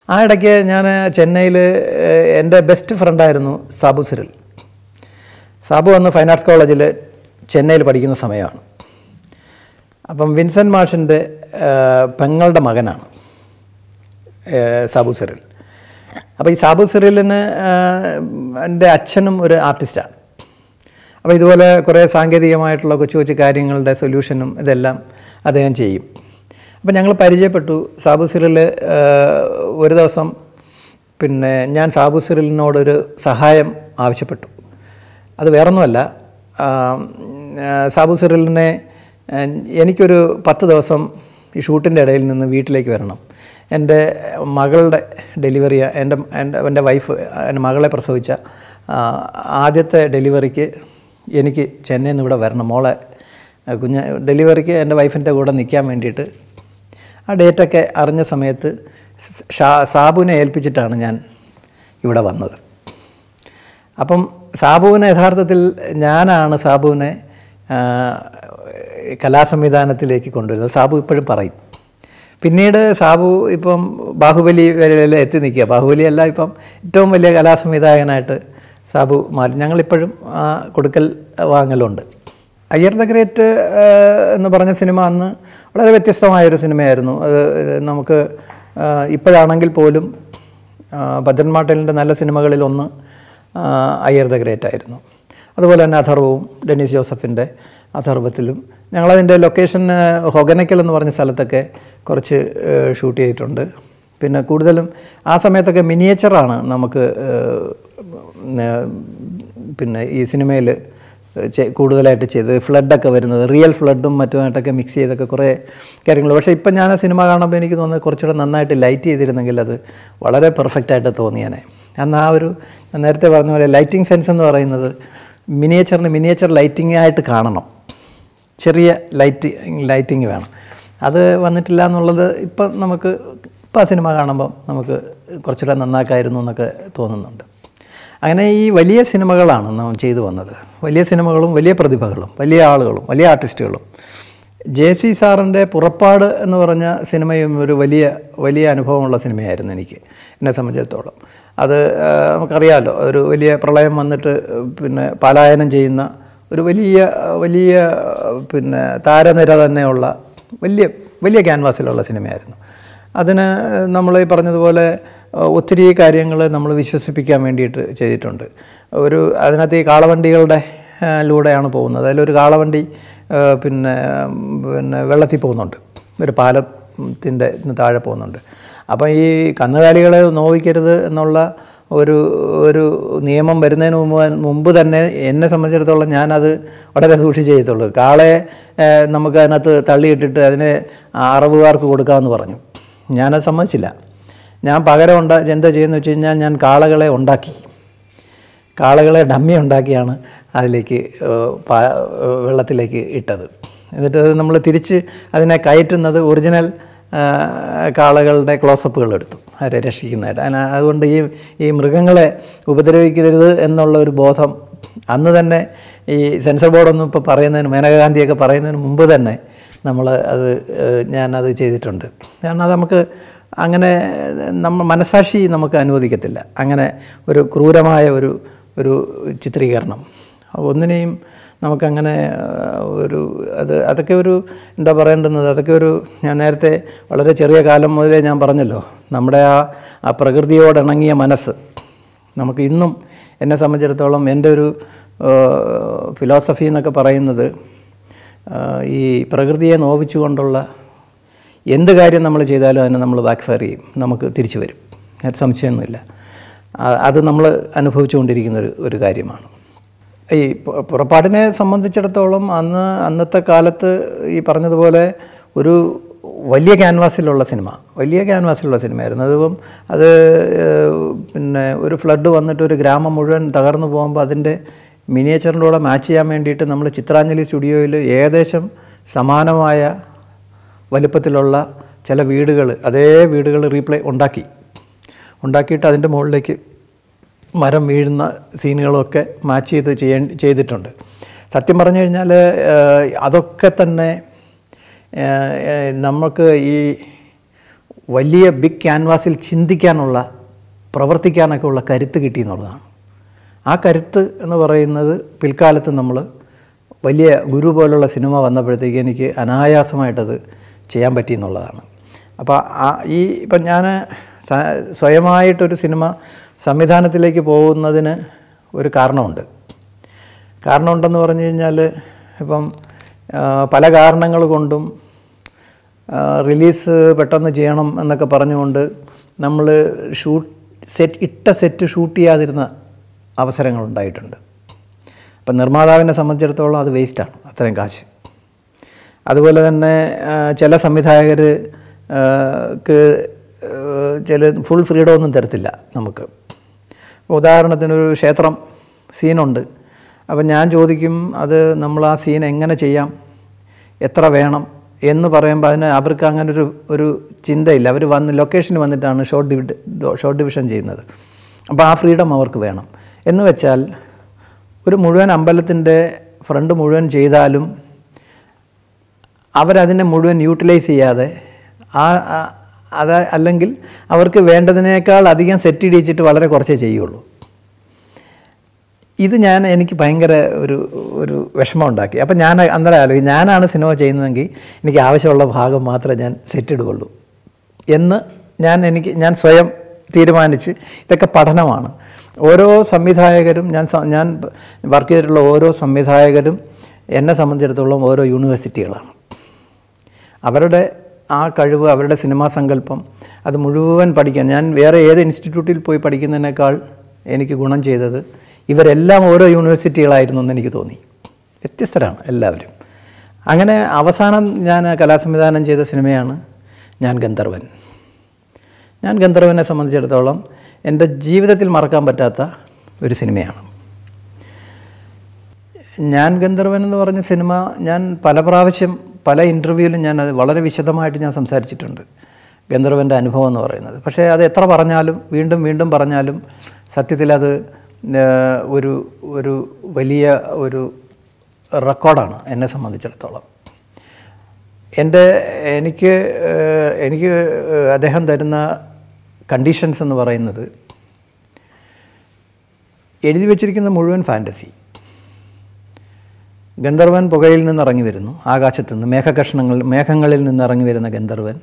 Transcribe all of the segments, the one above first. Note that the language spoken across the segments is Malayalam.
ആ ഇടയ്ക്ക് ഞാൻ ചെന്നൈയിൽ എൻ്റെ ബെസ്റ്റ് ഫ്രണ്ടായിരുന്നു സാബു സിറിൽ സാബു അന്ന് ഫൈൻ ആർട്സ് കോളേജിൽ ചെന്നൈയിൽ പഠിക്കുന്ന സമയമാണ് അപ്പം വിൻസെൻ്റ് മാഷിൻ്റെ പെങ്ങളുടെ മകനാണ് ഏഹ് സാബു സിറിൽ അപ്പോൾ ഈ സാബു സിറിലിന് എൻ്റെ അച്ഛനും ഒരു ആർട്ടിസ്റ്റാണ് അപ്പോൾ ഇതുപോലെ കുറേ സാങ്കേതികമായിട്ടുള്ള കൊച്ചു കൊച്ചു കാര്യങ്ങളുടെ സൊല്യൂഷനും ഇതെല്ലാം അദ്ദേഹം ചെയ്യും അപ്പോൾ ഞങ്ങൾ പരിചയപ്പെട്ടു സാബു സിറിൽ ഒരു ദിവസം പിന്നെ ഞാൻ സാബു സിറിലിനോടൊരു സഹായം ആവശ്യപ്പെട്ടു അത് വേറൊന്നുമല്ല ആ, ആ, സാബു സിറിലിനെ ആ, എനിക്കൊരു പത്ത് ദിവസം ഈ ഷൂട്ടിൻ്റെ ഇടയിൽ നിന്ന് വീട്ടിലേക്ക് വരണം എൻ്റെ മകളുടെ ഡെലിവറി എൻ്റെ എൻ്റെ എൻ്റെ വൈഫ് എൻ്റെ മകളെ പ്രസവിച്ച ആ, ആദ്യത്തെ ഡെലിവറിക്ക് എനിക്ക് ചെന്നൈയിൽ നിന്ന് ഇവിടെ വരണം മോളെ ആ, കുഞ്ഞ് ഡെലിവറിക്ക് എൻ്റെ വൈഫിൻ്റെ കൂടെ നിൽക്കാൻ വേണ്ടിയിട്ട് ആ ഡേറ്റൊക്കെ അറിഞ്ഞ സമയത്ത് ഷാ സാബുവിനെ ഏൽപ്പിച്ചിട്ടാണ് ഞാൻ ഇവിടെ വന്നത് അപ്പം സാബുവിനെ യഥാർത്ഥത്തിൽ ഞാനാണ് സാബുവിനെ ആ, കലാസംവിധാനത്തിലേക്ക് കൊണ്ടുവരുന്നത് സാബു ഇപ്പോഴും പറയും പിന്നീട് സാബു ഇപ്പം ബാഹുബലി വരെ എത്തി നിൽക്കുക ബാഹുബലി അല്ല ഇപ്പം ഏറ്റവും വലിയ കലാസംവിധായകനായിട്ട് സാബു മാറി ഞങ്ങളിപ്പോഴും ആ കൊടുക്കൽ വാങ്ങലുണ്ട് അയ്യർ ദ ഗ്രേറ്റ് ആ, എന്ന് പറഞ്ഞ സിനിമ അന്ന് വളരെ വ്യത്യസ്തമായൊരു സിനിമയായിരുന്നു അത് നമുക്ക് ആ, ഇപ്പോഴാണെങ്കിൽ പോലും ആ, ഭദ്രൻ മാട്ടലിൻ്റെ നല്ല സിനിമകളിൽ ഒന്ന് ആ, അയ്യർ ദ ഗ്രേറ്റ് ആയിരുന്നു അതുപോലെ തന്നെ അഥർവവും ഡെന്നീസ് ജോസഫിൻ്റെ അഥർവത്തിലും ഞങ്ങളതിൻ്റെ ലൊക്കേഷൻ ഹൊഗനക്കൽ എന്ന് പറഞ്ഞ സ്ഥലത്തൊക്കെ കുറച്ച് ഏഹ്, ഷൂട്ട് ചെയ്തിട്ടുണ്ട് പിന്നെ കൂടുതലും ആ സമയത്തൊക്കെ മിനിയേച്ചറാണ് നമുക്ക് ഏഹ്, ഏഹ്, പിന്നെ ഈ സിനിമയിൽ കൂടുതലായിട്ട് ചെയ്തത് ഫ്ലഡൊക്കെ വരുന്നത് റിയൽ ഫ്ലഡും മറ്റുമായിട്ടൊക്കെ മിക്സ് ചെയ്തൊക്കെ കുറേ കാര്യങ്ങൾ പക്ഷേ ഇപ്പം ഞാൻ ആ സിനിമ കാണുമ്പോൾ എനിക്ക് തോന്നുന്നത് കുറച്ചുകൂടെ നന്നായിട്ട് ലൈറ്റ് ചെയ്തിരുന്നെങ്കിൽ അത് വളരെ പെർഫെക്റ്റായിട്ട് തോന്നിയേനെ അന്ന് ആ ഒരു ഞാൻ നേരത്തെ പറഞ്ഞ പോലെ ലൈറ്റിംഗ് സെൻസ് എന്ന് പറയുന്നത് മിനിയേച്ചറിന് മിനിയേച്ചർ ലൈറ്റിംഗ് ആയിട്ട് കാണണം ചെറിയ ലൈറ്റ് ലൈറ്റിംഗ് വേണം അത് വന്നിട്ടില്ല എന്നുള്ളത് ഇപ്പം നമുക്ക് ഇപ്പം ആ സിനിമ കാണുമ്പം നമുക്ക് കുറച്ചുകൂടെ നന്നാക്കായിരുന്നു എന്നൊക്കെ തോന്നുന്നുണ്ട് അങ്ങനെ ഈ വലിയ സിനിമകളാണ് നാം ചെയ്തു വന്നത് വലിയ സിനിമകളും വലിയ പ്രതിഭകളും വലിയ ആളുകളും വലിയ ആർട്ടിസ്റ്റുകളും ജെ സി സാറിൻ്റെ പുറപ്പാട് എന്ന് പറഞ്ഞ സിനിമയും ഒരു വലിയ വലിയ അനുഭവമുള്ള സിനിമയായിരുന്നു എനിക്ക് എന്നെ സംബന്ധിച്ചിടത്തോളം അത് ആ, നമുക്കറിയാമല്ലോ ഒരു വലിയ പ്രളയം വന്നിട്ട് പിന്നെ പലായനം ചെയ്യുന്ന ഒരു വലിയ വലിയ പിന്നെ താരനിര തന്നെയുള്ള വലിയ വലിയ ക്യാൻവാസിലുള്ള സിനിമയായിരുന്നു അതിന് നമ്മൾ ഈ പറഞ്ഞതുപോലെ അഹ് ഒത്തിരി കാര്യങ്ങൾ നമ്മൾ വിശ്വസിപ്പിക്കാൻ വേണ്ടിയിട്ട് ചെയ്തിട്ടുണ്ട് ഒരു അതിനകത്ത് ഈ കാളവണ്ടികളുടെ ആ, ലൂടെയാണ് പോകുന്നത് അതിലൊരു കാളവണ്ടി ആ, പിന്നെ പിന്നെ വെള്ളത്തിൽ പോകുന്നുണ്ട് ഒരു പാലത്തിൻ്റെ താഴെ പോകുന്നുണ്ട് അപ്പം ഈ കന്നുകാലികളെ നോവിക്കരുത് എന്നുള്ള ഒരു ഒരു നിയമം വരുന്നതിന് മുമ്പ് മുമ്പ് തന്നെ എന്നെ സംബന്ധിച്ചിടത്തോളം ഞാനത് വളരെ സൂക്ഷിച്ച് ചെയ്യത്തുള്ളൂ കാളയെ ഏഹ്, നമുക്ക് അതിനകത്ത് തള്ളിയിട്ടിട്ട് അതിനെ അറവുകാർക്ക് കൊടുക്കാമെന്ന് പറഞ്ഞു ഞാനത് സമ്മതിച്ചില്ല ഞാൻ പകരം ഉണ്ടാ എന്താ ചെയ്യുന്നത് വെച്ച് കഴിഞ്ഞാൽ ഞാൻ കാളകളെ ഉണ്ടാക്കി കാളകളെ ഡമ്മി ഉണ്ടാക്കിയാണ് അതിലേക്ക് ഏഹ്, പാ- ഏഹ്, വെള്ളത്തിലേക്ക് ഇട്ടത് എന്നിട്ട് അത് നമ്മൾ തിരിച്ച് അതിനെ കയറ്റുന്നത് ഒറിജിനൽ ഏഹ്, കാളകളുടെ ക്ലോസപ്പുകൾ എടുത്തു അവരെ രക്ഷിക്കുന്നതായിട്ട് അതിന് അതുകൊണ്ട് ഈ ഈ മൃഗങ്ങളെ ഉപദ്രവിക്കരുത് എന്നുള്ള ഒരു ബോധം അന്ന് തന്നെ ഈ സെൻസർ ബോർഡൊന്നും ഇപ്പോൾ പറയുന്നതിന് മേനകാഗാന്ധിയൊക്കെ പറയുന്നതിന് മുമ്പ് തന്നെ നമ്മൾ അത് ഏഹ്, ഞാനത് ചെയ്തിട്ടുണ്ട് കാരണം അത് നമുക്ക് അങ്ങനെ നമ്മൾ മനസാക്ഷി നമുക്ക് അനുവദിക്കത്തില്ല അങ്ങനെ ഒരു ക്രൂരമായ ഒരു ഒരു ചിത്രീകരണം ഒന്നിനെയും നമുക്കങ്ങനെ ആ, ഒരു അത് അതൊക്കെ ഒരു എന്താ പറയേണ്ടുന്നത് അതൊക്കെ ഒരു ഞാൻ നേരത്തെ വളരെ ചെറിയ കാലം മുതലേ ഞാൻ പറഞ്ഞല്ലോ നമ്മുടെ ആ ആ പ്രകൃതിയോടിണങ്ങിയ മനസ്സ് നമുക്ക് ഇന്നും എന്നെ സംബന്ധിച്ചിടത്തോളം എൻ്റെ ഒരു ഫിലോസഫി എന്നൊക്കെ പറയുന്നത് ആ, ഈ പ്രകൃതിയെ നോവിച്ചുകൊണ്ടുള്ള എന്ത് കാര്യം നമ്മൾ ചെയ്താലും അതിനെ നമ്മൾ ബാക്ക് ഫയർ ചെയ്യും നമുക്ക് തിരിച്ചു വരും അതിന് സംശയമൊന്നുമില്ല ആ- അത് നമ്മൾ അനുഭവിച്ചുകൊണ്ടിരിക്കുന്ന ഒരു ഒരു കാര്യമാണ് ഈ പു- പുറപ്പാടിനെ സംബന്ധിച്ചിടത്തോളം അന്ന് അന്നത്തെ കാലത്ത് ഈ പറഞ്ഞതുപോലെ ഒരു വലിയ ക്യാൻവാസിലുള്ള സിനിമ വലിയ ക്യാൻവാസിലുള്ള സിനിമയായിരുന്നു അതിപ്പം അത് ഏഹ്, പിന്നെ ഒരു ഫ്ലഡ് വന്നിട്ട് ഒരു ഗ്രാമം മുഴുവൻ തകർന്നു പോകുമ്പോൾ അതിൻ്റെ മിനിയേച്ചറിൻ്റെ കൂടെ മാച്ച് ചെയ്യാൻ വേണ്ടിയിട്ട് നമ്മൾ ചിത്രാഞ്ജലി സ്റ്റുഡിയോയിൽ ഏകദേശം സമാനമായ വലിപ്പത്തിലുള്ള ചില വീടുകൾ അതേ വീടുകൾ റീപ്ലേ ഉണ്ടാക്കി ഉണ്ടാക്കിയിട്ട് അതിൻ്റെ മുകളിലേക്ക് മരം വീഴുന്ന സീനുകളൊക്കെ മാച്ച് ചെയ്ത് ചെയ്യ ചെയ്തിട്ടുണ്ട് സത്യം പറഞ്ഞു കഴിഞ്ഞാൽ ഏഹ്, അതൊക്കെ തന്നെ ഏഹ്, ഏഹ്, നമുക്ക് ഈ വലിയ ബിഗ് ക്യാൻവാസിൽ ചിന്തിക്കാനുള്ള പ്രവർത്തിക്കാനൊക്കെ ഉള്ള കരുത്ത് കിട്ടി എന്നുള്ളതാണ് ആ കരുത്ത് എന്ന് പറയുന്നത് പിൽക്കാലത്ത് നമ്മൾ വലിയ ഗുരു പോലുള്ള സിനിമ വന്നപ്പോഴത്തേക്ക് എനിക്ക് അനായാസമായിട്ടത് ചെയ്യാൻ പറ്റി എന്നുള്ളതാണ് അപ്പോൾ ആ ഈ ഇപ്പം ഞാൻ സ- സ്വയമായിട്ടൊരു സിനിമ സംവിധാനത്തിലേക്ക് പോകുന്നതിന് ഒരു കാരണമുണ്ട് കാരണമുണ്ടെന്ന് പറഞ്ഞു കഴിഞ്ഞാൽ ഇപ്പം ആ, പല കാരണങ്ങൾ കൊണ്ടും ആ, റിലീസ് പെട്ടെന്ന് ചെയ്യണം എന്നൊക്കെ പറഞ്ഞുകൊണ്ട് നമ്മൾ ഷൂട്ട് സെറ്റ് ഇട്ട സെറ്റ് ഷൂട്ട് ചെയ്യാതിരുന്ന അവസരങ്ങളുണ്ടായിട്ടുണ്ട് അപ്പം നിർമ്മാതാവിനെ സംബന്ധിച്ചിടത്തോളം അത് വേസ്റ്റാണ് അത്രയും കാശ് അതുപോലെ തന്നെ ആ, ചില സംവിധായകർ ക്ക് ചില ഫുൾ ഫ്രീഡം ഒന്നും തരത്തില്ല നമുക്ക് ഇപ്പോൾ ഉദാഹരണത്തിനൊരു ക്ഷേത്രം സീനുണ്ട് അപ്പം ഞാൻ ചോദിക്കും അത് നമ്മൾ ആ സീൻ എങ്ങനെ ചെയ്യാം എത്ര വേണം എന്ന് പറയുമ്പോൾ അതിന് അവർക്ക് അങ്ങനെ ഒരു ഒരു ചിന്തയില്ല അവർ വന്ന് ലൊക്കേഷന് വന്നിട്ടാണ് ഷോർട്ട് ഡിവിഡ് ഷോർട്ട് ഡിവിഷൻ ചെയ്യുന്നത് അപ്പോൾ ആ ഫ്രീഡം അവർക്ക് വേണം എന്ന് വെച്ചാൽ ഒരു മുഴുവൻ അമ്പലത്തിൻ്റെ ഫ്രണ്ട് മുഴുവൻ ചെയ്താലും അവരതിനെ മുഴുവൻ യൂട്ടിലൈസ് ചെയ്യാതെ ആ ആ- അത് അല്ലെങ്കിൽ അവർക്ക് വേണ്ടതിനേക്കാൾ അധികം സെറ്റ് ഇടിച്ചിട്ട് വളരെ കുറച്ചേ ചെയ്യുള്ളൂ ഇത് ഞാൻ എനിക്ക് ഭയങ്കര ഒരു ഒരു വിഷമം ഉണ്ടാക്കി അപ്പം ഞാൻ അന്നേരം ആലോചിക്കും ഞാനാണ് സിനിമ ചെയ്യുന്നതെങ്കിൽ എനിക്ക് ആവശ്യമുള്ള ഭാഗം മാത്രമേ ഞാൻ സെറ്റ് ഇടുകയുള്ളൂ എന്ന് ഞാൻ എനിക്ക് ഞാൻ സ്വയം തീരുമാനിച്ച് ഇതൊക്കെ പഠനമാണ് ഓരോ സംവിധായകരും ഞാൻ സ- ഞാൻ വർക്ക് ചെയ്തിട്ടുള്ള ഓരോ സംവിധായകരും എന്നെ സംബന്ധിച്ചിടത്തോളം ഓരോ യൂണിവേഴ്സിറ്റികളാണ് അവരുടെ ആ കഴിവ് അവരുടെ സിനിമാ സങ്കല്പം അത് മുഴുവൻ പഠിക്കാൻ ഞാൻ വേറെ ഏത് ഇൻസ്റ്റിറ്റ്യൂട്ടിൽ പോയി പഠിക്കുന്നതിനേക്കാൾ എനിക്ക് ഗുണം ചെയ്തത് ഇവരെല്ലാം ഓരോ യൂണിവേഴ്സിറ്റികളായിരുന്നു എന്ന് എനിക്ക് തോന്നി വ്യത്യസ്തരാണ് എല്ലാവരും അങ്ങനെ അവസാനം ഞാൻ കലാസംവിധാനം ചെയ്ത സിനിമയാണ് ഞാൻ ഗന്ധർവൻ ഞാൻ ഗന്ധർവനെ സംബന്ധിച്ചിടത്തോളം എൻ്റെ ജീവിതത്തിൽ മറക്കാൻ പറ്റാത്ത ഒരു സിനിമയാണ് ഞാൻ ഗന്ധർവൻ എന്ന് പറഞ്ഞ സിനിമ ഞാൻ പല പ്രാവശ്യം പല ഇൻ്റർവ്യൂവിലും ഞാൻ അത് വളരെ വിശദമായിട്ട് ഞാൻ സംസാരിച്ചിട്ടുണ്ട് ഗന്ധർവൻ്റെ അനുഭവം എന്ന് പറയുന്നത് പക്ഷേ അത് എത്ര പറഞ്ഞാലും വീണ്ടും വീണ്ടും പറഞ്ഞാലും സത്യത്തിൽ അത് ഏഹ്, ഒരു ഒരു വലിയ ഒരു റെക്കോർഡാണ് എന്നെ സംബന്ധിച്ചിടത്തോളം എൻ്റെ എനിക്ക് ഏഹ്, എനിക്ക് ഏഹ്, അദ്ദേഹം തരുന്ന കണ്ടീഷൻസ് എന്ന് പറയുന്നത് എഴുതി വച്ചിരിക്കുന്ന മുഴുവൻ ഫാൻറ്റസി ഗന്ധർവൻ പുകയിൽ നിന്ന് ഇറങ്ങി വരുന്നു ആകാശത്ത് നിന്ന് മേഘകഷ്ണങ്ങൾ മേഘങ്ങളിൽ നിന്ന് ഇറങ്ങി വരുന്ന ഗന്ധർവൻ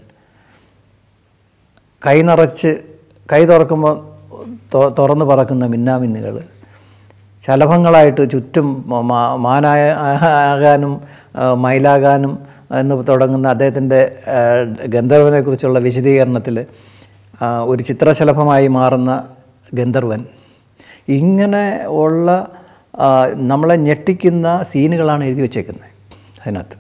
കൈ നിറച്ച് കൈ തുറക്കുമ്പോൾ തൊ- തുറന്ന് പറക്കുന്ന മിന്നാമിന്നുകൾ ശലഭങ്ങളായിട്ട് ചുറ്റും മാ- മാനായ ആകാനും ആ, മയിലാകാനും എന്ന് തുടങ്ങുന്ന അദ്ദേഹത്തിൻ്റെ ഗന്ധർവനെക്കുറിച്ചുള്ള വിശദീകരണത്തിൽ ആ, ഒരു ചിത്രശലഭമായി മാറുന്ന ഗന്ധർവൻ ഇങ്ങനെ ഉള്ള ആ, നമ്മളെ ഞെട്ടിക്കുന്ന സീനുകളാണ് എഴുതി വച്ചേക്കുന്നത് അതിനകത്ത്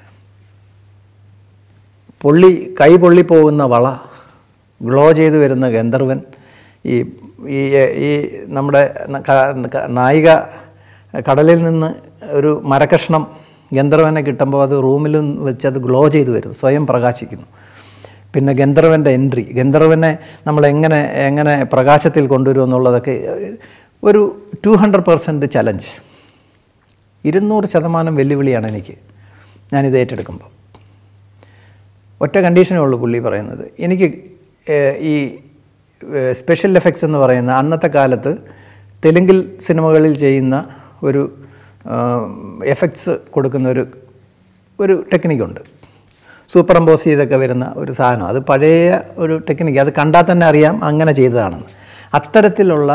പൊള്ളി കൈ പൊള്ളിപ്പോകുന്ന വള ഗ്ലോ ചെയ്ത് വരുന്ന ഗന്ധർവൻ ഈ ഈ ഈ നമ്മുടെ ന- ക- ക- നായിക കടലിൽ നിന്ന് ഒരു മരക്കഷ്ണം ഗന്ധർവനെ കിട്ടുമ്പോൾ അത് റൂമിൽ വെച്ച് അത് ഗ്ലോ ചെയ്ത് വരും സ്വയം പ്രകാശിക്കുന്നു പിന്നെ ഗന്ധർവൻ്റെ എൻട്രി ഗന്ധർവനെ നമ്മൾ എങ്ങനെ എങ്ങനെ പ്രകാശത്തിൽ കൊണ്ടുവരും എന്നുള്ളതൊക്കെ ഒരു ടു ഹൺഡ്രഡ് പെർസെൻറ്റ് ചലഞ്ച് ഇരുന്നൂറ് ശതമാനം വെല്ലുവിളിയാണ് എനിക്ക് ഞാനിത് ഏറ്റെടുക്കുമ്പോൾ ഒറ്റ കണ്ടീഷനേ ഉള്ളൂ പുള്ളി പറയുന്നത് എനിക്ക് ഏഹ്, ഈ സ്പെഷ്യൽ എഫക്ട്സ് എന്ന് പറയുന്ന അന്നത്തെ കാലത്ത് തെലുങ്കിൽ സിനിമകളിൽ ചെയ്യുന്ന ഒരു എഫക്ട്സ് കൊടുക്കുന്ന ഒരു ഒരു ടെക്നിക്കുണ്ട് സൂപ്പർ അമ്പോസ് ചെയ്തൊക്കെ വരുന്ന ഒരു സാധനം അത് പഴയ ഒരു ടെക്നിക്ക് അത് കണ്ടാൽ തന്നെ അറിയാം അങ്ങനെ ചെയ്തതാണെന്ന് അത്തരത്തിലുള്ള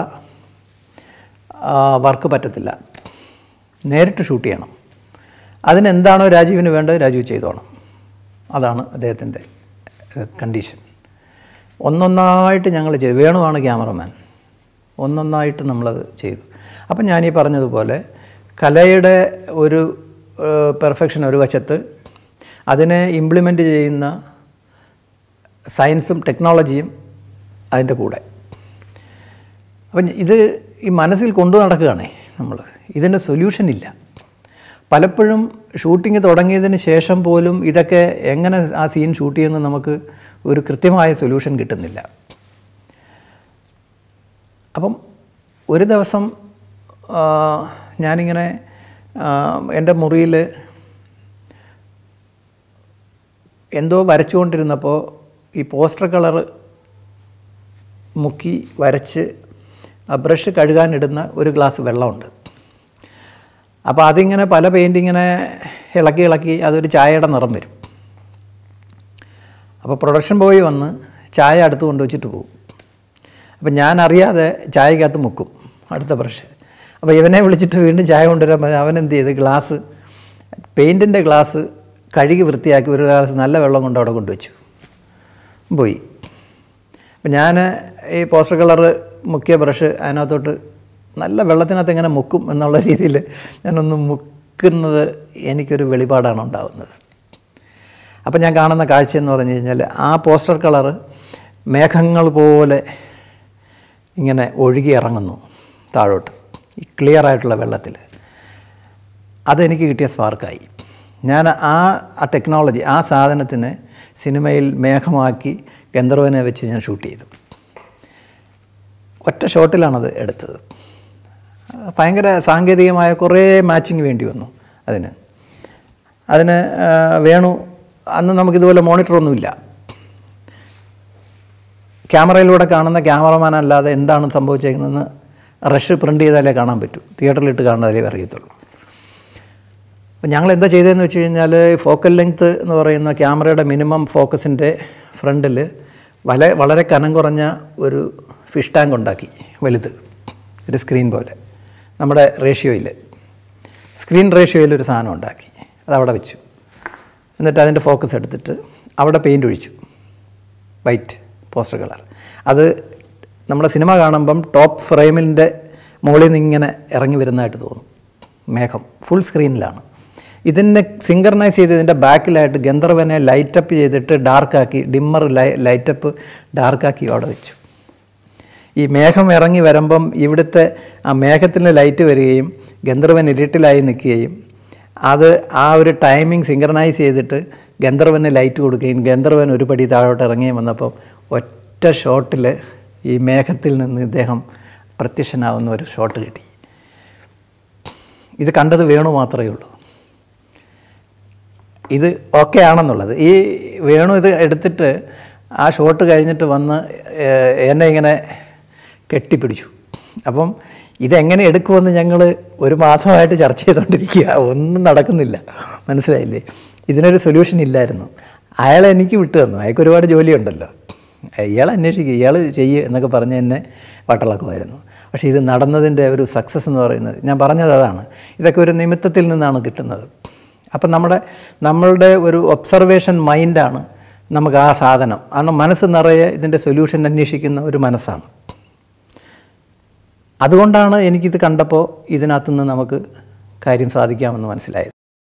വർക്ക് പറ്റത്തില്ല നേരിട്ട് ഷൂട്ട് ചെയ്യണം അതിനെന്താണോ രാജീവിന് വേണ്ടത് രാജീവ് ചെയ്തോണം അതാണ് അദ്ദേഹത്തിൻ്റെ കണ്ടീഷൻ ഒന്നൊന്നായിട്ട് ഞങ്ങൾ ചെയ്തു വേണുവാണ് ക്യാമറമാൻ ഒന്നൊന്നായിട്ട് നമ്മളത് ചെയ്തു അപ്പം ഞാനീ പറഞ്ഞതുപോലെ കലയുടെ ഒരു പെർഫെക്ഷൻ ഒരു വശത്ത് അതിനെ ഇംപ്ലിമെൻ്റ് ചെയ്യുന്ന സയൻസും ടെക്നോളജിയും അതിൻ്റെ കൂടെ അപ്പം ഇത് ഈ മനസ്സിൽ കൊണ്ടു നടക്കുകയാണേ നമ്മൾ ഇതിൻ്റെ സൊല്യൂഷൻ ഇല്ല പലപ്പോഴും ഷൂട്ടിംഗ് തുടങ്ങിയതിന് ശേഷം പോലും ഇതൊക്കെ എങ്ങനെ ആ സീൻ ഷൂട്ട് ചെയ്യുമെന്ന് നമുക്ക് ഒരു കൃത്യമായ സൊല്യൂഷൻ കിട്ടുന്നില്ല അപ്പം ഒരു ദിവസം ആ, ഞാനിങ്ങനെ ആ, എൻ്റെ മുറിയിൽ എന്തോ വരച്ചുകൊണ്ടിരുന്നപ്പോൾ ഈ പോസ്റ്റർ കളറ് മുക്കി വരച്ച് ആ ബ്രഷ് കഴുകാനിടുന്ന ഒരു ഗ്ലാസ് വെള്ളമുണ്ട് അപ്പോൾ അതിങ്ങനെ പല പെയിൻറ്റിങ്ങനെ ഇളക്കി ഇളക്കി അതൊരു ചായയുടെ നിറം വരും അപ്പോൾ പ്രൊഡക്ഷൻ ബോയ് വന്ന് ചായ അടുത്ത് കൊണ്ടുവച്ചിട്ട് പോകും അപ്പം ഞാൻ അറിയാതെ ചായക്കകത്ത് മുക്കും അടുത്ത ബ്രഷ് അപ്പോൾ ഇവനെ വിളിച്ചിട്ട് വീണ്ടും ചായ കൊണ്ടുവരാൻ പറഞ്ഞാൽ അവൻ എന്ത് ചെയ്ത് ഗ്ലാസ് പെയിൻറ്റിൻ്റെ ഗ്ലാസ് കഴുകി വൃത്തിയാക്കി ഒരു ഗ്ലാസ് നല്ല വെള്ളം കൊണ്ട് അവിടെ കൊണ്ടുവച്ചു പോയി അപ്പം ഞാൻ ഈ പോസ്റ്റർ കളറ് മുക്കിയ ബ്രഷ് അതിനകത്തോട്ട് നല്ല വെള്ളത്തിനകത്ത് എങ്ങനെ മുക്കും എന്നുള്ള രീതിയിൽ ഞാനൊന്ന് മുക്കുന്നത് എനിക്കൊരു വെളിപാടാണ് ഉണ്ടാകുന്നത് അപ്പം ഞാൻ കാണുന്ന കാഴ്ച എന്ന് പറഞ്ഞു കഴിഞ്ഞാൽ ആ പോസ്റ്റർ കളറ് മേഘങ്ങൾ പോലെ ഇങ്ങനെ ഒഴുകി ഇറങ്ങുന്നു താഴോട്ട് ഈ ക്ലിയർ ആയിട്ടുള്ള വെള്ളത്തിൽ അതെനിക്ക് കിട്ടിയ സ്പാർക്കായി ഞാൻ ആ ആ ടെക്നോളജി ആ സാധനത്തിനെ സിനിമയിൽ മേഘമാക്കി ഗന്ധർവനെ വെച്ച് ഞാൻ ഷൂട്ട് ചെയ്തു ഒറ്റ ഷോട്ടിലാണത് എടുത്തത് ഭയങ്കര സാങ്കേതികമായ കുറേ മാച്ചിങ് വേണ്ടി വന്നു അതിന് അതിന് ആ, വേണു അന്ന് നമുക്കിതുപോലെ മോണിറ്ററൊന്നുമില്ല ക്യാമറയിലൂടെ കാണുന്ന ക്യാമറമാൻ അല്ലാതെ എന്താണ് സംഭവിച്ചേക്കുന്നതെന്ന് റഷ് പ്രിൻ്റ് ചെയ്താലേ കാണാൻ പറ്റൂ തിയേറ്ററിലിട്ട് കാണാനേ അറിയത്തുള്ളൂ അപ്പം ഞങ്ങൾ എന്താ ചെയ്തതെന്ന് വെച്ച് കഴിഞ്ഞാൽ ഫോക്കൽ ലെങ്ത്ത് എന്ന് പറയുന്ന ക്യാമറയുടെ മിനിമം ഫോക്കസിൻ്റെ ഫ്രണ്ടിൽ വല വളരെ കനം കുറഞ്ഞ ഒരു ഫിഷ് ടാങ്ക് ഉണ്ടാക്കി വലുത് ഒരു സ്ക്രീൻ പോലെ നമ്മുടെ റേഷ്യോയിൽ സ്ക്രീൻ റേഷ്യോയിൽ ഒരു സാധനം ഉണ്ടാക്കി അതവിടെ വെച്ചു എന്നിട്ട് അതിൻ്റെ ഫോക്കസ് എടുത്തിട്ട് അവിടെ പെയിൻ്റ് ഒഴിച്ചു വൈറ്റ് പോസ്റ്റർ കളർ അത് നമ്മുടെ സിനിമ കാണുമ്പം ടോപ്പ് ഫ്രെയിമിൻ്റെ മുകളിൽ നിന്ന് ഇങ്ങനെ ഇറങ്ങി വരുന്നതായിട്ട് തോന്നും മേഘം ഫുൾ സ്ക്രീനിലാണ് ഇതിനെ സിങ്കർണൈസ് ചെയ്ത് ഇതിൻ്റെ ബാക്കിലായിട്ട് ഗന്ധർവനെ ലൈറ്റപ്പ് ചെയ്തിട്ട് ഡാർക്കാക്കി ഡിമ്മർ ലൈ ലൈറ്റപ്പ് ഡാർക്കാക്കി അവിടെ വെച്ചു ഈ മേഘം ഇറങ്ങി വരുമ്പം ഇവിടുത്തെ ആ മേഘത്തിന് ലൈറ്റ് വരികയും ഗന്ധർവൻ ഇരുട്ടിലായി നിൽക്കുകയും അത് ആ ഒരു ടൈമിംഗ് സിങ്കർണൈസ് ചെയ്തിട്ട് ഗന്ധർവന് ലൈറ്റ് കൊടുക്കുകയും ഗന്ധർവൻ ഒരു പടി താഴോട്ട് ഇറങ്ങുകയും വന്നപ്പോൾ ഒറ്റ ഷോട്ടിൽ ഈ മേഘത്തിൽ നിന്ന് ഇദ്ദേഹം പ്രത്യക്ഷനാവുന്ന ഒരു ഷോട്ട് കിട്ടി ഇത് കണ്ടത് വേണു മാത്രമേ ഉള്ളൂ ഇത് ഓക്കെ ആണെന്നുള്ളത് ഈ വേണു ഇത് എടുത്തിട്ട് ആ ഷോട്ട് കഴിഞ്ഞിട്ട് വന്ന് ഏഹ്, എന്നെ ഇങ്ങനെ കെട്ടിപ്പിടിച്ചു അപ്പം ഇതെങ്ങനെ എടുക്കുമെന്ന് ഞങ്ങൾ ഒരു മാസമായിട്ട് ചർച്ച ചെയ്തുകൊണ്ടിരിക്കുക ഒന്നും നടക്കുന്നില്ല മനസ്സിലായില്ലേ ഇതിനൊരു സൊല്യൂഷൻ ഇല്ലായിരുന്നു അയാളെ എനിക്ക് വിട്ടു തന്നു അയാൾക്ക് ഒരുപാട് ജോലിയുണ്ടല്ലോ ഇയാൾ അന്വേഷിക്കുക ഇയാൾ ചെയ്യുക എന്നൊക്കെ പറഞ്ഞ് എന്നെ വട്ടളക്കുമായിരുന്നു പക്ഷേ ഇത് നടന്നതിൻ്റെ ഒരു സക്സസ് എന്ന് പറയുന്നത് ഞാൻ പറഞ്ഞത് അതാണ് ഇതൊക്കെ ഒരു നിമിത്തത്തിൽ നിന്നാണ് കിട്ടുന്നത് അപ്പം നമ്മുടെ നമ്മളുടെ ഒരു ഒബ്സർവേഷൻ മൈൻഡാണ് നമുക്ക് ആ സാധനം കാരണം മനസ്സ് നിറയെ ഇതിൻ്റെ സൊല്യൂഷൻ അന്വേഷിക്കുന്ന ഒരു മനസ്സാണ് അതുകൊണ്ടാണ് എനിക്കിത് കണ്ടപ്പോൾ ഇതിനകത്തുനിന്ന് നമുക്ക് കാര്യം സാധിക്കാമെന്ന് മനസ്സിലായത്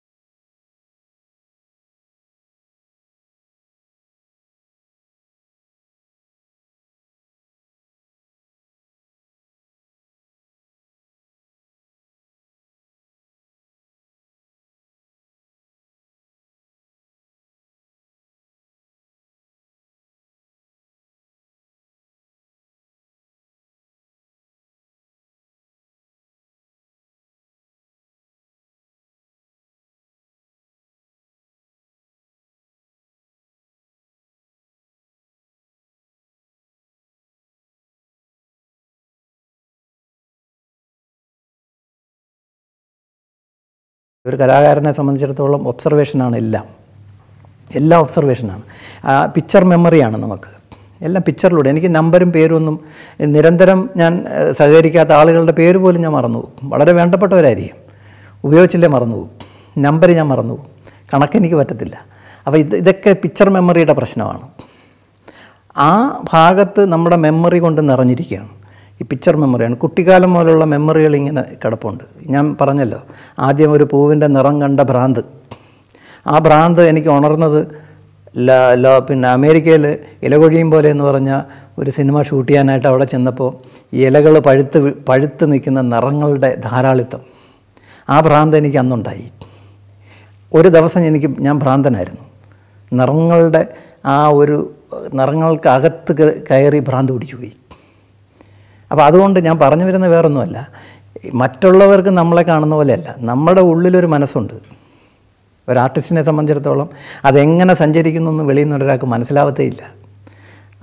ഒരു കലാകാരനെ സംബന്ധിച്ചിടത്തോളം ഒബ്സർവേഷനാണ് എല്ലാം എല്ലാം ഒബ്സർവേഷനാണ് ആ പിക്ചർ മെമ്മറിയാണ് നമുക്ക് എല്ലാം പിക്ചറിലൂടെ എനിക്ക് നമ്പരും പേരും ഒന്നും നിരന്തരം ഞാൻ ഏഹ്, സഹകരിക്കാത്ത ആളുകളുടെ പേര് പോലും ഞാൻ മറന്നു പോകും വളരെ വേണ്ടപ്പെട്ടവരായിരിക്കും ഉപയോഗിച്ചില്ലേ മറന്നു പോകും നമ്പർ ഞാൻ മറന്നു പോകും കണക്കെനിക്ക് പറ്റത്തില്ല അപ്പോൾ ഇത് ഇതൊക്കെ പിക്ചർ മെമ്മറിയുടെ പ്രശ്നമാണ് ആ ഭാഗത്ത് നമ്മുടെ മെമ്മറി കൊണ്ട് നിറഞ്ഞിരിക്കുകയാണ് ഈ പിക്ചർ മെമ്മറിയാണ് കുട്ടിക്കാലം മുതലുള്ള മെമ്മറികൾ ഇങ്ങനെ കിടപ്പുണ്ട് ഞാൻ പറഞ്ഞല്ലോ ആദ്യം ഒരു പൂവിൻ്റെ നിറം കണ്ട ഭ്രാന്ത് ആ ഭ്രാന്ത് എനിക്ക് ഉണർന്നത് ല ലോ പിന്നെ അമേരിക്കയിൽ ഇലകൊഴിയും പോലെ എന്ന് പറഞ്ഞ ഒരു സിനിമ ഷൂട്ട് ചെയ്യാനായിട്ട് അവിടെ ചെന്നപ്പോൾ ഈ ഇലകൾ പഴുത്ത് വി- പഴുത്ത് നിൽക്കുന്ന നിറങ്ങളുടെ ധാരാളിത്തം ആ ഭ്രാന്ത് എനിക്ക് അന്നുണ്ടായി ഒരു ദിവസം എനിക്ക് ഞാൻ ഭ്രാന്തനായിരുന്നു നിറങ്ങളുടെ ആ ഒരു നിറങ്ങൾക്കകത്ത് ക- കയറി ഭ്രാന്ത് പിടിച്ചു പോയി അപ്പോൾ അതുകൊണ്ട് ഞാൻ പറഞ്ഞു വരുന്ന വേറൊന്നുമല്ല മറ്റുള്ളവർക്ക് നമ്മളെ കാണുന്ന പോലെയല്ല നമ്മുടെ ഉള്ളിലൊരു മനസ്സുണ്ട് ഒരു ആർട്ടിസ്റ്റിനെ സംബന്ധിച്ചിടത്തോളം അതെങ്ങനെ സഞ്ചരിക്കുന്നു എന്ന് വെളിയിൽ നിന്ന് ഒരാൾക്ക് മനസ്സിലാവത്തേ ഇല്ല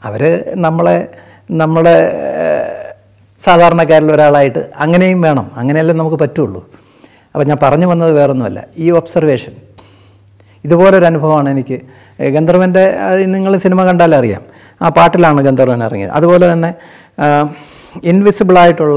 അവർ നമ്മളെ നമ്മുടെ ഏഹ്, സാധാരണക്കാരിൽ ഒരാളായിട്ട് അങ്ങനെയും വേണം അങ്ങനെയല്ലേ നമുക്ക് പറ്റുള്ളൂ അപ്പോൾ ഞാൻ പറഞ്ഞു വന്നത് വേറൊന്നുമല്ല ഈ ഒബ്സർവേഷൻ ഇതുപോലൊരു അനുഭവമാണ് എനിക്ക് ഏ, ഗന്ധർവൻ്റെ നിങ്ങൾ സിനിമ കണ്ടാൽ അറിയാം ആ പാട്ടിലാണ് ഗന്ധർവൻ ഇറങ്ങിയത് അതുപോലെ തന്നെ ഇൻവിസിബിളായിട്ടുള്ള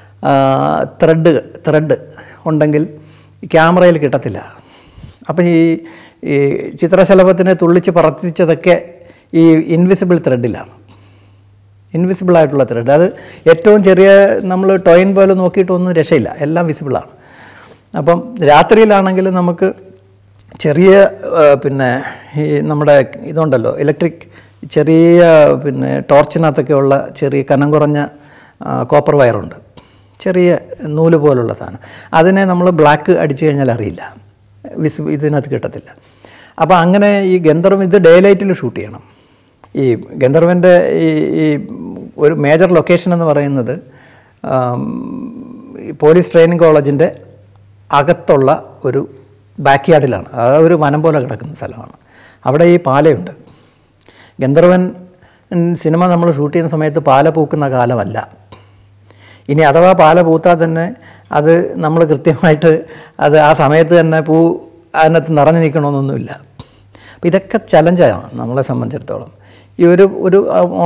ത്രെഡ് ത്രെഡ് ഉണ്ടെങ്കിൽ ക്യാമറയിൽ കിട്ടത്തില്ല അപ്പം ഈ ഈ ചിത്രശലഭത്തിനെ തുള്ളിച്ച് പറത്തിച്ചതൊക്കെ ഈ ഇൻവിസിബിൾ ത്രെഡിലാണ് ഇൻവിസിബിൾ ആയിട്ടുള്ള ത്രെഡ് അത് ഏറ്റവും ചെറിയ നമ്മൾ ടോയിൻ പോലെ നോക്കിയിട്ടൊന്നും രക്ഷയില്ല എല്ലാം വിസിബിളാണ് അപ്പം രാത്രിയിലാണെങ്കിൽ നമുക്ക് ചെറിയ ആ, പിന്നെ ഈ നമ്മുടെ ഇതുണ്ടല്ലോ ഇലക്ട്രിക് ചെറിയ പിന്നെ ടോർച്ചിനകത്തൊക്കെ ഉള്ള ചെറിയ കനം കുറഞ്ഞ ആ, കോപ്പർ വയറുണ്ട് ചെറിയ നൂല് പോലുള്ള സാധനം അതിനെ നമ്മൾ ബ്ലാക്ക് അടിച്ചു കഴിഞ്ഞാൽ അറിയില്ല വിസ് ഇതിനകത്ത് കിട്ടത്തില്ല അപ്പോൾ അങ്ങനെ ഈ ഗന്ധർവം ഇത് ഡേ ലൈറ്റിൽ ഷൂട്ട് ചെയ്യണം ഈ ഗന്ധർവൻ്റെ ഈ ഈ ഒരു മേജർ ലൊക്കേഷൻ എന്ന് പറയുന്നത് ആം, ഈ പോലീസ് ട്രെയിനിങ് കോളേജിൻ്റെ അകത്തുള്ള ഒരു ബാക്ക് യാർഡിലാണ് അത് ഒരു വനം പോലെ കിടക്കുന്ന സ്ഥലമാണ് അവിടെ ഈ പാലയുണ്ട് ഗന്ധർവൻ ഉം, സിനിമ നമ്മൾ ഷൂട്ട് ചെയ്യുന്ന സമയത്ത് പാല പൂക്കുന്ന കാലമല്ല ഇനി അഥവാ പാല പൂത്താൽ തന്നെ അത് നമ്മൾ കൃത്യമായിട്ട് അത് ആ സമയത്ത് തന്നെ പൂ അതിനകത്ത് നിറഞ്ഞു നിൽക്കണമെന്നൊന്നുമില്ല അപ്പോൾ ഇതൊക്കെ ചലഞ്ചാണ് നമ്മളെ സംബന്ധിച്ചിടത്തോളം ഈ ഒരു ഒരു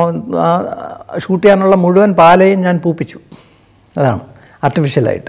ഷൂട്ട് ചെയ്യാനുള്ള മുഴുവൻ പാലയും ഞാൻ പൂപ്പിച്ചു അതാണ് ആർട്ടിഫിഷ്യലായിട്ട്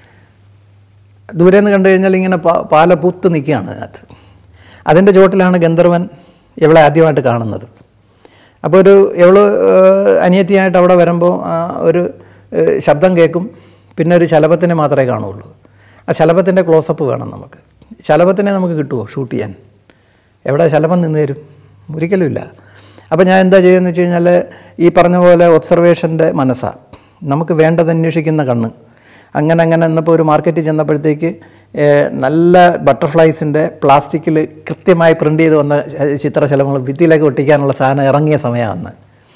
ദൂരെ നിന്ന് കണ്ടു കഴിഞ്ഞാൽ ഇങ്ങനെ പാ- പാല പൂത്ത് നിൽക്കുകയാണ് അതിനകത്ത് അതിൻ്റെ ചോട്ടിലാണ് ഗന്ധർവൻ ഇവളെ ആദ്യമായിട്ട് കാണുന്നത് അപ്പോൾ ഒരു എവള് ഏഹ്, അനിയത്തിയായിട്ട് അവിടെ വരുമ്പോൾ ആ, ഒരു ഏഹ്, ശബ്ദം കേൾക്കും പിന്നെ ഒരു ശലഭത്തിനെ മാത്രമേ കാണുള്ളൂ ആ ശലഭത്തിൻ്റെ ക്ലോസപ്പ് വേണം നമുക്ക് ശലഭത്തിനെ നമുക്ക് കിട്ടുമോ ഷൂട്ട് ചെയ്യാൻ എവിടെ ശലഭം നിന്ന് തരും ഒരിക്കലും ഇല്ല അപ്പോൾ ഞാൻ എന്താ ചെയ്യുന്നത് വെച്ച് കഴിഞ്ഞാൽ ഈ പറഞ്ഞ പോലെ ഒബ്സർവേഷൻ്റെ മനസ്സാണ് നമുക്ക് വേണ്ടത് അന്വേഷിക്കുന്ന കണ്ണ് അങ്ങനെ അങ്ങനെ എന്നപ്പോൾ ഒരു മാർക്കറ്റിൽ ചെന്നപ്പോഴത്തേക്ക് ഏഹ്, നല്ല ബട്ടർഫ്ലൈസിൻ്റെ പ്ലാസ്റ്റിക്കിൽ കൃത്യമായി പ്രിൻ്റ് ചെയ്ത് വന്ന ചിത്രശലഭങ്ങൾ ഭിത്തിയിലേക്ക് ഒട്ടിക്കാനുള്ള സാധനം ഇറങ്ങിയ സമയമാണ്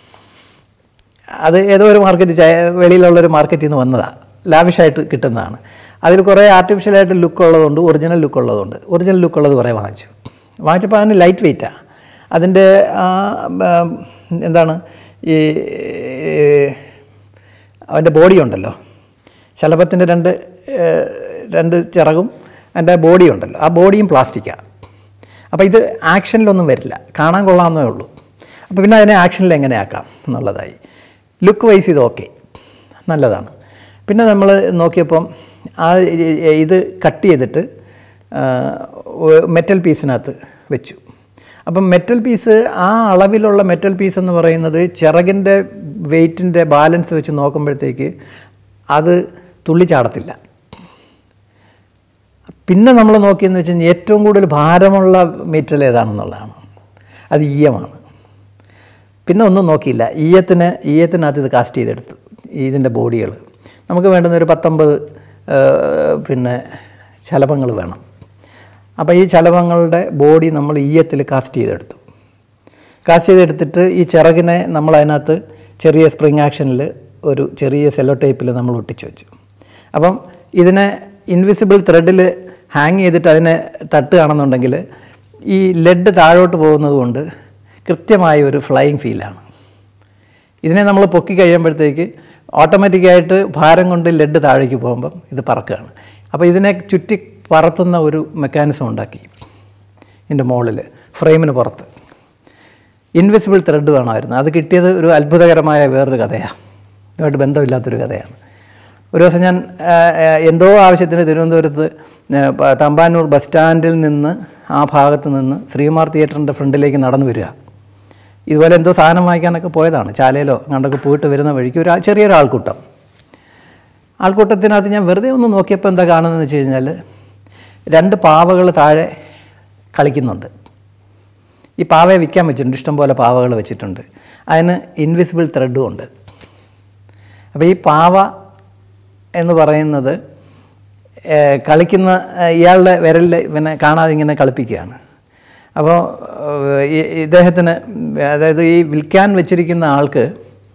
അത് ഏതോ ഒരു മാർക്കറ്റ് ചായ വെളിയിലുള്ളൊരു മാർക്കറ്റിൽ നിന്ന് വന്നതാണ് ലാവിഷായിട്ട് കിട്ടുന്നതാണ് അതിൽ കുറേ ആർട്ടിഫിഷ്യലായിട്ട് ലുക്ക് ഉള്ളതുകൊണ്ട് ഒറിജിനൽ ലുക്ക് ഉള്ളതുകൊണ്ട് ഒറിജിനൽ ലുക്ക് ഉള്ളത് കുറേ വാങ്ങിച്ചു വാങ്ങിച്ചപ്പോൾ അതിന് ലൈറ്റ് വെയിറ്റാണ് അതിൻ്റെ ആ, ഉം, എന്താണ് ഈ അവൻ്റെ ബോഡി ഉണ്ടല്ലോ ശലഭത്തിൻ്റെ രണ്ട് ഏഹ്, രണ്ട് ചിറകും അതിൻ്റെ ബോഡി ഉണ്ടല്ലോ ആ ബോഡിയും പ്ലാസ്റ്റിക്കാണ് അപ്പോൾ ഇത് ആക്ഷനിലൊന്നും വരില്ല കാണാൻ കൊള്ളാമെന്നേ ഉള്ളൂ അപ്പോൾ പിന്നെ അതിനെ ആക്ഷനിൽ എങ്ങനെ ആക്കാം എന്നുള്ളതായി ലുക്ക് വൈസ് ഇത് ഓക്കെ നല്ലതാണ് പിന്നെ നമ്മൾ നോക്കിയപ്പം ആ ഇ- ഇത് കട്ട് ചെയ്തിട്ട് മെറ്റൽ പീസിനകത്ത് വെച്ചു അപ്പം മെറ്റൽ പീസ് ആ അളവിലുള്ള മെറ്റൽ പീസ് എന്ന് പറയുന്നത് ചിറകിൻ്റെ വെയ്റ്റിൻ്റെ ബാലൻസ് വെച്ച് നോക്കുമ്പോഴത്തേക്ക് അത് തുള്ളിച്ചാടത്തില്ല പിന്നെ നമ്മൾ നോക്കിയെന്ന് വെച്ച് കഴിഞ്ഞാൽ ഏറ്റവും കൂടുതൽ ഭാരമുള്ള മെറ്റൽ ഏതാണെന്നുള്ളതാണ് അത് ഈയമാണ് പിന്നെ ഒന്നും നോക്കിയില്ല ഈയത്തിന് ഈയത്തിനകത്ത് ഇത് കാസ്റ്റ് ചെയ്തെടുത്തു ഇതിൻ്റെ ബോഡികൾ നമുക്ക് വേണ്ടുന്ന ഒരു പത്തൊമ്പത് ആ, പിന്നെ ശലഭങ്ങൾ വേണം അപ്പോൾ ഈ ശലഭങ്ങളുടെ ബോഡി നമ്മൾ ഈയത്തിൽ കാസ്റ്റ് ചെയ്തെടുത്തു കാസ്റ്റ് ചെയ്തെടുത്തിട്ട് ഈ ചിറകിനെ നമ്മൾ അതിനകത്ത് ചെറിയ സ്പ്രിങ് ആക്ഷനിൽ ഒരു ചെറിയ സെല്ലോ ടേപ്പിൽ നമ്മൾ ഒട്ടിച്ചു വെച്ചു അപ്പം ഇതിനെ ഇൻവിസിബിൾ ത്രെഡിൽ ഹാങ് ചെയ്തിട്ട് അതിനെ തട്ടുകയാണെന്നുണ്ടെങ്കിൽ ഈ ലെഡ് താഴോട്ട് പോകുന്നത് കൊണ്ട് കൃത്യമായ ഒരു ഫ്ലൈയിങ് ഫീലാണ് ഇതിനെ നമ്മൾ പൊക്കി കഴിയുമ്പോഴത്തേക്ക് ഓട്ടോമാറ്റിക്കായിട്ട് ഭാരം കൊണ്ട് ലെഡ് താഴേക്ക് പോകുമ്പം ഇത് പറക്കുകയാണ് അപ്പോൾ ഇതിനെ ചുറ്റി പറത്തുന്ന ഒരു മെക്കാനിസം ഉണ്ടാക്കി ഇതിൻ്റെ മുകളിൽ ഫ്രെയിമിന് പുറത്ത് ഇൻവിസിബിൾ ത്രെഡ് വേണമായിരുന്നു അത് കിട്ടിയത് ഒരു അത്ഭുതകരമായ വേറൊരു കഥയാണ് ഇതുമായിട്ട് ബന്ധമില്ലാത്തൊരു കഥയാണ് ഒരു ദിവസം ഞാൻ ആ, ആ, എന്തോ ആവശ്യത്തിന് തിരുവനന്തപുരത്ത് ആ, പ- തമ്പാനൂർ ബസ് സ്റ്റാൻഡിൽ നിന്ന് ആ ഭാഗത്ത് നിന്ന് ശ്രീകുമാർ തിയേറ്ററിൻ്റെ ഫ്രണ്ടിലേക്ക് നടന്നു വരിക ഇതുപോലെ എന്തോ സാധനം വാങ്ങിക്കാനൊക്കെ പോയതാണ് ചാലയിലോ അങ്ങോട്ടൊക്കെ പോയിട്ട് വരുന്ന വഴിക്ക് ഒരു ആ- ചെറിയൊരു ആൾക്കൂട്ടം ആൾക്കൂട്ടത്തിനകത്ത് ഞാൻ വെറുതെ ഒന്ന് നോക്കിയപ്പോൾ എന്താ കാണുന്നതെന്ന് വെച്ച് കഴിഞ്ഞാൽ രണ്ട് പാവകൾ താഴെ കളിക്കുന്നുണ്ട് ഈ പാവയെ വിൽക്കാൻ വെച്ചിട്ടുണ്ട് ഇഷ്ടംപോലെ പാവകൾ വെച്ചിട്ടുണ്ട് അതിന് ഇൻവിസിബിൾ ത്രെഡും ഉണ്ട് അപ്പോൾ ഈ പാവ എന്ന് പറയുന്നത് ഏഹ്, കളിക്കുന്ന ഏഹ്, ഇയാളുടെ വിരലിൽ ഇവനെ കാണാതെ ഇങ്ങനെ കളിപ്പിക്കുകയാണ് അപ്പോൾ ഏഹ്, ഈ- ഇദ്ദേഹത്തിന് അതായത് ഈ വിൽക്കാൻ വെച്ചിരിക്കുന്ന ആൾക്ക്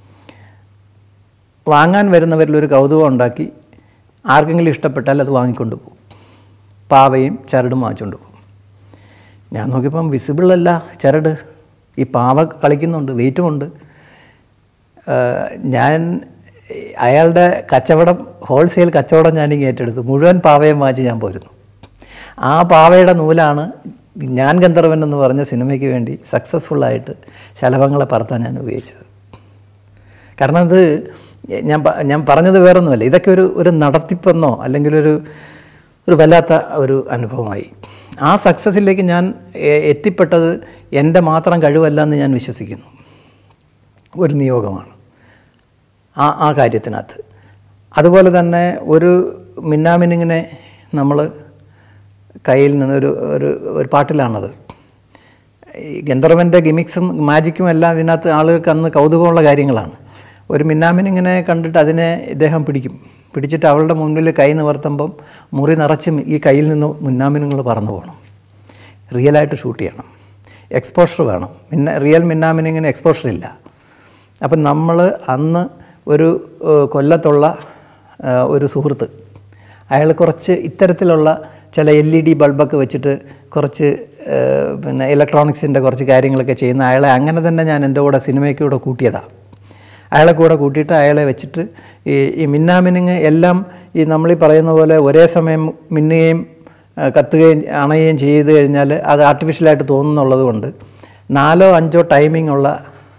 വാങ്ങാൻ വരുന്നവരിൽ ഒരു കൗതുകം ഉണ്ടാക്കി ആർക്കെങ്കിലും ഇഷ്ടപ്പെട്ടാൽ അത് വാങ്ങിക്കൊണ്ട് പോകും പാവയും ചരടും വാങ്ങിച്ചുകൊണ്ട് പോകും ഞാൻ നോക്കിയപ്പം വിസിബിൾ അല്ല ചരട് ഈ പാവ കളിക്കുന്നുണ്ട് വെയിറ്റുമുണ്ട് ഏഹ് ഞാൻ അയാളുടെ കച്ചവടം ഹോൾസെയിൽ കച്ചവടം ഞാനിങ്ങ് ഏറ്റെടുത്തു മുഴുവൻ പാവയും വാങ്ങിച്ച് ഞാൻ പോരുന്നു ആ പാവയുടെ നൂലാണ് ഞാൻ ഗന്ധർവൻ എന്ന് പറഞ്ഞ സിനിമയ്ക്ക് വേണ്ടി സക്സസ്ഫുള്ളായിട്ട് ശലഭങ്ങളെ പറത്താൻ ഞാൻ ഉപയോഗിച്ചത് കാരണം ഇത് ഞാൻ പ- ഞാൻ പറഞ്ഞത് വേറൊന്നുമല്ല ഇതൊക്കെ ഒരു ഒരു നടത്തിപ്പെന്നോ അല്ലെങ്കിൽ ഒരു ഒരു വല്ലാത്ത ഒരു അനുഭവമായി ആ സക്സസ്സിലേക്ക് ഞാൻ എ- എത്തിപ്പെട്ടത് എൻ്റെ മാത്രം കഴിവല്ല എന്ന് ഞാൻ വിശ്വസിക്കുന്നു ഒരു നിയോഗമാണ് ആ ആ കാര്യത്തിനകത്ത് അതുപോലെ തന്നെ ഒരു മിന്നാമിനിങ്ങിനെ നമ്മൾ കയ്യിൽ നിന്ന് ഒരു ഒരു ഒരു പാട്ടിലാണത് ഈ ഗന്ധർവൻ്റെ ഗിമിക്സും മാജിക്കും എല്ലാം ഇതിനകത്ത് ആളുകൾക്ക് അന്ന് കൗതുകമുള്ള കാര്യങ്ങളാണ് ഒരു മിന്നാമിനിങ്ങനെ കണ്ടിട്ട് അതിനെ ഇദ്ദേഹം പിടിക്കും പിടിച്ചിട്ട് അവളുടെ മുന്നിൽ കൈ നിവർത്തുമ്പം മുറി നിറച്ചും ഈ കയ്യിൽ നിന്ന് മിന്നാമിനുങ്ങൾ പറന്നു പോകണം റിയലായിട്ട് ഷൂട്ട് ചെയ്യണം എക്സ്പോഷർ വേണം മിന്ന റിയൽ മിന്നാമിനിങ്ങിന് എക്സ്പോഷർ ഇല്ല അപ്പം നമ്മൾ അന്ന് ഒരു ഏഹ്, കൊല്ലത്തുള്ള ഏഹ്, ഒരു സുഹൃത്ത് അയാൾ കുറച്ച് ഇത്തരത്തിലുള്ള ചില എൽ ഇ ഡി ബൾബൊക്കെ വെച്ചിട്ട് കുറച്ച് ഏഹ്, പിന്നെ ഇലക്ട്രോണിക്സിൻ്റെ കുറച്ച് കാര്യങ്ങളൊക്കെ ചെയ്യുന്ന അയാളെ അങ്ങനെ തന്നെ ഞാൻ എൻ്റെ കൂടെ സിനിമയ്ക്ക് കൂടെ കൂട്ടിയതാണ് അയാളെ കൂടെ കൂട്ടിയിട്ട് അയാളെ വെച്ചിട്ട് ഈ ഈ മിന്നാമിനുങ്ങ് എല്ലാം ഈ നമ്മളീ പറയുന്ന പോലെ ഒരേ സമയം മിന്നുകയും ആ, കത്തുകയും അണയുകയും ചെയ്ത് കഴിഞ്ഞാൽ അത് ആർട്ടിഫിഷ്യലായിട്ട് തോന്നുന്നുള്ളത് കൊണ്ട് നാലോ അഞ്ചോ ടൈമിംഗ് ഉള്ള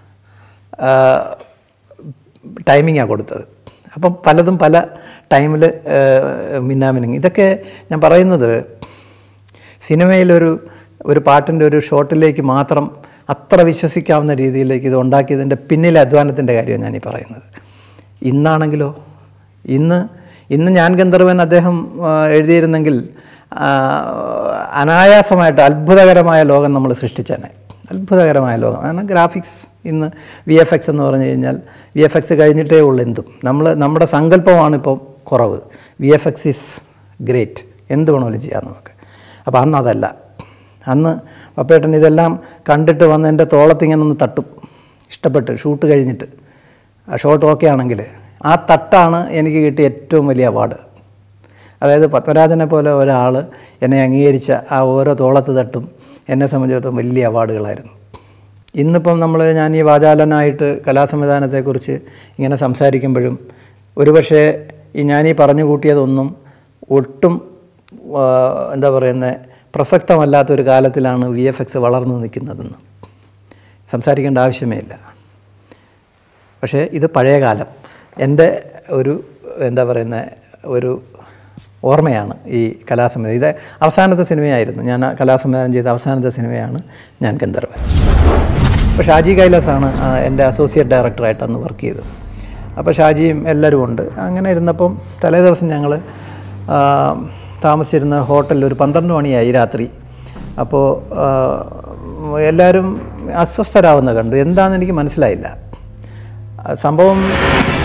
ടൈമിങ്ങാണ് കൊടുത്തത് അപ്പം പലതും പല ടൈമിൽ മിന്നാമിനുങ്ങ് ഇതൊക്കെ ഞാൻ പറയുന്നത് സിനിമയിലൊരു ഒരു പാട്ടിൻ്റെ ഒരു ഷോട്ടിലേക്ക് മാത്രം അത്ര വിശ്വസിക്കാവുന്ന രീതിയിലേക്ക് ഇത് ഉണ്ടാക്കിയതിൻ്റെ പിന്നിലെ അധ്വാനത്തിൻ്റെ കാര്യമാണ് ഞാനീ പറയുന്നത് ഇന്നാണെങ്കിലോ ഇന്ന് ഇന്ന് ഞാൻ ഗന്ധർവൻ അദ്ദേഹം ആ, എഴുതിയിരുന്നെങ്കിൽ ആ, അനായാസമായിട്ട് അത്ഭുതകരമായ ലോകം നമ്മൾ സൃഷ്ടിച്ചേനെ അത്ഭുതകരമായ ലോകം കാരണം ഗ്രാഫിക്സ് ഇന്ന് വി എഫ് എക്സ് എന്ന് പറഞ്ഞു കഴിഞ്ഞാൽ വി എഫ് എക്സ് കഴിഞ്ഞിട്ടേ ഉള്ളൂ എന്തും നമ്മൾ നമ്മുടെ സങ്കല്പമാണ് ഇപ്പം കുറവ് V F X is great എന്ത് വേണമെങ്കിലും ചെയ്യാം നമുക്ക് അപ്പോൾ അന്ന് അതല്ല അന്ന് പപ്പേട്ടൻ ഇതെല്ലാം കണ്ടിട്ട് വന്ന് എൻ്റെ തോളത്തിങ്ങനെ ഒന്ന് തട്ടും ഇഷ്ടപ്പെട്ട് ഷൂട്ട് കഴിഞ്ഞിട്ട് ആ ഷോട്ട് ഓക്കെ ആണെങ്കിൽ ആ തട്ടാണ് എനിക്ക് കിട്ടിയ ഏറ്റവും വലിയ അവാർഡ് അതായത് പത്മരാജനെ പോലെ ഒരാൾ എന്നെ അംഗീകരിച്ച ആ ഓരോ തോളത്ത് തട്ടും എന്നെ സംബന്ധിച്ചിടത്തോളം വലിയ അവാർഡുകളായിരുന്നു ഇന്നിപ്പം നമ്മൾ ഞാൻ ഈ വാചാലനായിട്ട് കലാസംവിധാനത്തെക്കുറിച്ച് ഇങ്ങനെ സംസാരിക്കുമ്പോഴും ഒരുപക്ഷെ ഈ ഞാൻ ഈ പറഞ്ഞു കൂട്ടിയതൊന്നും ഒട്ടും ആ, എന്താ പറയുന്നത് പ്രസക്തമല്ലാത്തൊരു കാലത്തിലാണ് വി എഫ് എക്സ് വളർന്നു നിൽക്കുന്നതെന്ന് സംസാരിക്കേണ്ട ആവശ്യമേ ഇല്ല പക്ഷേ ഇത് പഴയ കാലം എൻ്റെ ഒരു എന്താ പറയുന്ന ഒരു ഓർമ്മയാണ് ഈ കലാസംവിധാനം ഇത് അവസാനത്തെ സിനിമയായിരുന്നു ഞാൻ ആ കലാസംവിധാനം ചെയ്ത അവസാനത്തെ സിനിമയാണ് ഞാൻ ഗന്ധർവൻ അപ്പോൾ ഷാജി കൈലാസാണ് ആ, എൻ്റെ അസോസിയേറ്റ് ഡയറക്ടറായിട്ട് അന്ന് വർക്ക് ചെയ്തത് അപ്പോൾ ഷാജിയും എല്ലാവരും ഉണ്ട് അങ്ങനെ ഇരുന്നപ്പം തലേ ദിവസം ഞങ്ങൾ താമസിച്ചിരുന്ന ഹോട്ടലിൽ ഒരു പന്ത്രണ്ട് മണിയായി രാത്രി അപ്പോൾ ആ, എല്ലാവരും അസ്വസ്ഥരാകുന്ന കണ്ടു എന്താണെന്ന് എനിക്ക് മനസ്സിലായില്ല ആ, സംഭവം